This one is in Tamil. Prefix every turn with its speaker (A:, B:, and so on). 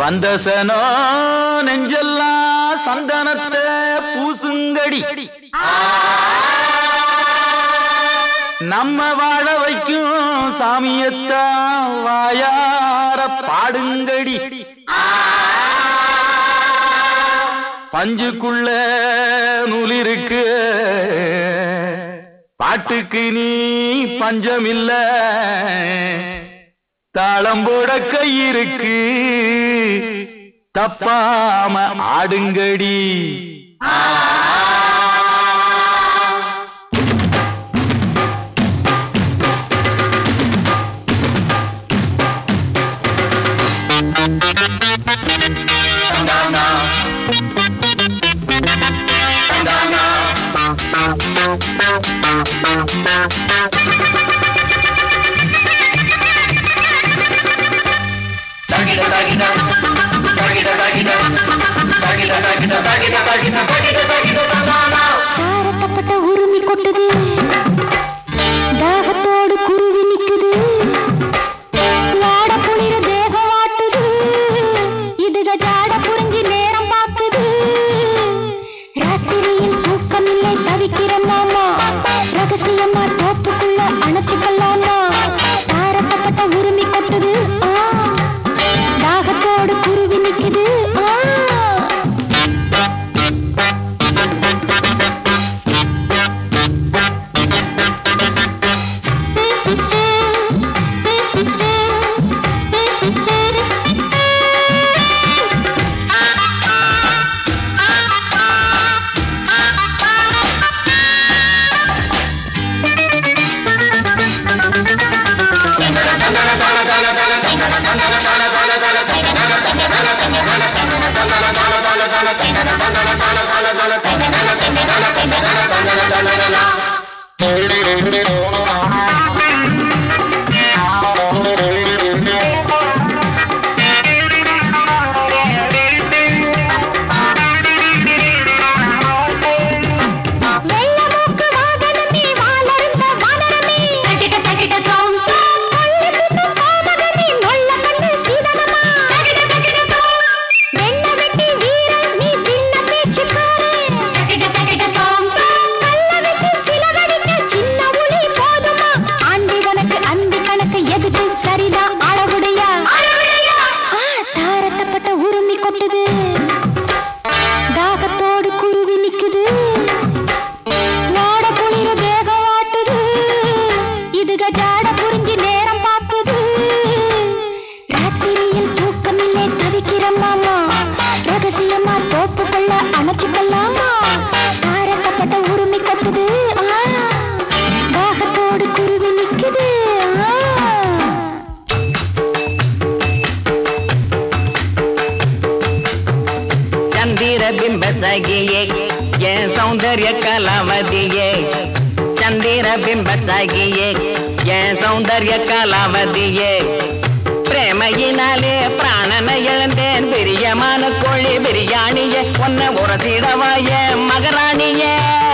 A: வந்தசனோ நெஞ்செல்லாம் சந்தனத்தை பூசுங்கடி நம்ம வாழ வைக்கும் சாமியத்தான் வாயார பாடுங்கடி பஞ்சுக்குள்ள நூலிருக்கு பாட்டுக்கு நீ பஞ்சமில்ல தாளம் போட கை இருக்கு தப்பாம ஆடுங்கடி
B: தாரத்தப்பட்ட உரிமை கொட்டுது தாகத்தோடு குருவி நிக்குது நாட புனித தேகம் வாட்டுது இதுக ஜாட புரிஞ்சு நேரம் பார்க்குது ராத்திரியில் தூக்கமில்லை தவிக்கிறேன் மாமா ரகசியமா தோப்புக்குள்ள அணைச்சுக்கலாமா தாரத்தப்பட்ட உரிமை கொட்டுது ஆ. தாகத்தோடு குருவி நிக்குது ஆ. வெள்ளமூக்கு வாகனமே வாளர்ந்த வானரமே தகிட தகிட சௌம் சௌம் கொல்லுதுன்னு கோமகனே நொல்ல கண்ணு சீதனமா தகிட தகிட சௌம் வெண்ண வெட்டி வீரன் நீ சின்ன பேச்சுக்காரே தகிட தகிட சௌம் சௌம் கல்ல வெட்டி சிலகடிக்க சின்ன உளி போதுமா ஆண்டி கணக்கு அந்தி கணக்கு எதுக்கு சரிதான் அளவுடையா ஆ, தாரத்தப்பட்ட உரிமை கொட்டுது தாகத்தோடு குருவி நிக்குது நாட குளிர வேகம் வாட்டுது இதுக ஜாட புரிஞ்சு நேரம் பார்க்குது ராத்திரியில் தூக்கமில்லை தவிக்கிறேன் மாமா ரகசியமா தோப்புக்குள்ள அணைச்சுக்கலாமா தாரத்தப்பட்ட உரிமை கட்டுது ஆ, தாகத்தோடு குருவி நிக்குது ஆ.
C: சந்திர பிம்ப சகியே என் சௌந்தர்ய கலாவதியே சந்திர பிம்ப சகியே என் சௌந்தர்ய கலாவதியே பிரேமையினாலே பிராணனை இழந்தேன் பிரியமான கோழி பிரியாணியே உன்னை உரசிடவாய மகராணியே